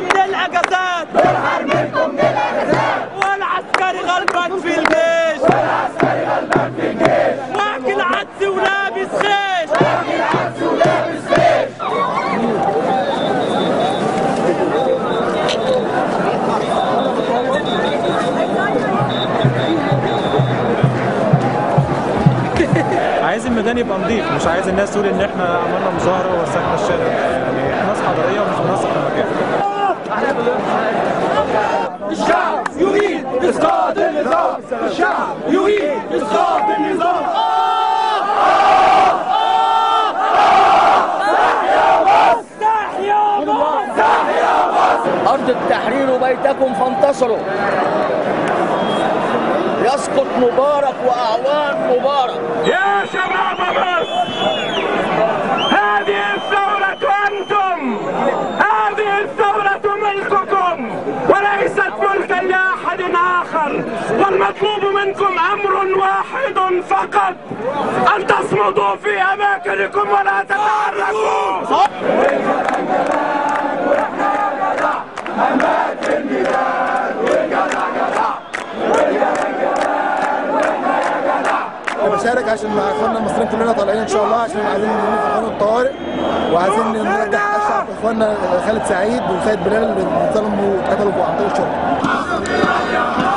من الاجازات ننهر منكم من الاجازات والعسكري غلبان في الجيش والعسكري غلبان في الجيش واكل عدس ولابس خيش واكل عدس ولابس خيش عايز الميدان يبقى نظيف مش عايز الناس تقول ان احنا عملنا مظاهره ووسخنا الشارع يعني ناس حضاريه ومش بنثق في المكان الشعب يريد اسقاط النظام الشعب يريد اسقاط النظام أرض التحرير بيتكم فانتصروا يسقط مبارك وأعوان مبارك يا شباب مصر هذه الثورة أنتم هذه الثورة ملككم وليست ملكا لأحد آخر والمطلوب منكم أمر واحد فقط أن تصمدوا في أماكنكم ولا تتحركوا بشارك عشان مع اخواننا المصريين كلنا طالعين ان شاء الله عشان عايزين ننفذ قانون الطوارئ وعايزين نرجع اشرف اخواننا خالد سعيد وسيد بلال اللي اتظلموا واتقتلوا عن طريق الشرطه